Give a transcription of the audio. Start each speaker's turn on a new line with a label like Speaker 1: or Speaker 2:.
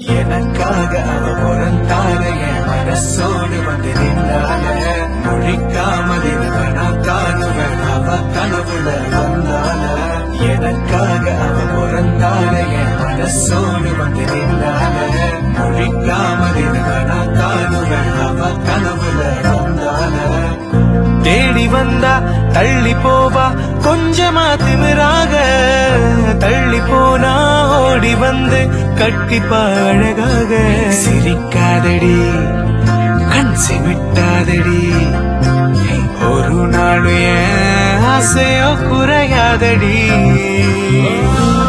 Speaker 1: எனக்காக அவ பிறந்தால என் மனசோடு வந்து நின்றால மொழிக்காமல் இருந்தனா காணுவன் அவ கனவுல வந்தால எனக்காக அவ பிறந்தால என் மனசோடு வந்து நின்றால மொழிக்காமல் இருந்தனா காணுவன் அவ கனவுல வந்தால தேடி வந்தா தள்ளி போவா கொஞ்சமா திமிராக தள்ளி போனா ஓடி வந்து கட்டிப்பா அழகாக சிரிக்காதடி கண் சிமிட்டாதடி ஒரு நாள் என் ஆசையோ குறையாதடி